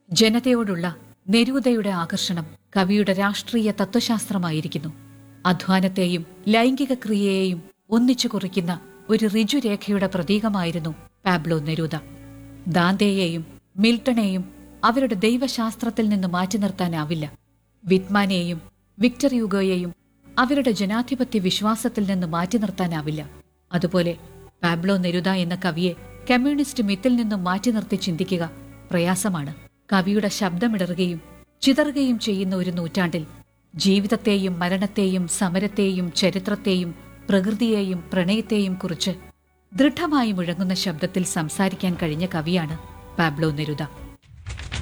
ജനതയോടുള്ള നെരൂദയുടെ ആകർഷണം കവിയുടെ രാഷ്ട്രീയ തത്വശാസ്ത്രമായിരിക്കുന്നു അധ്വാനത്തെയും ലൈംഗിക ക്രിയയെയും ഒന്നിച്ചു കുറിക്കുന്ന ഒരു ഋജുരേഖയുടെ പ്രതീകമായിരുന്നു പാബ്ലോ നെരൂദ ദാന്തയെയും മിൽട്ടണെയും അവരുടെ ദൈവശാസ്ത്രത്തിൽ നിന്ന് മാറ്റി നിർത്താനാവില്ല വിറ്റ്മാനെയും വിക്ടർ യുഗോയെയും അവരുടെ ജനാധിപത്യ വിശ്വാസത്തിൽ നിന്ന് മാറ്റി നിർത്താനാവില്ല അതുപോലെ പാബ്ലോ നെരുദ എന്ന കവിയെ കമ്മ്യൂണിസ്റ്റ് മിത്തിൽ നിന്നും മാറ്റി നിർത്തി ചിന്തിക്കുക പ്രയാസമാണ് കവിയുടെ ശബ്ദമിടറുകയും ചിതറുകയും ചെയ്യുന്ന ഒരു നൂറ്റാണ്ടിൽ ജീവിതത്തെയും മരണത്തെയും സമരത്തെയും ചരിത്രത്തെയും പ്രകൃതിയെയും പ്രണയത്തെയും കുറിച്ച് ദൃഢമായി മുഴങ്ങുന്ന ശബ്ദത്തിൽ സംസാരിക്കാൻ കഴിഞ്ഞ കവിയാണ് പാബ്ലോ നെരുദ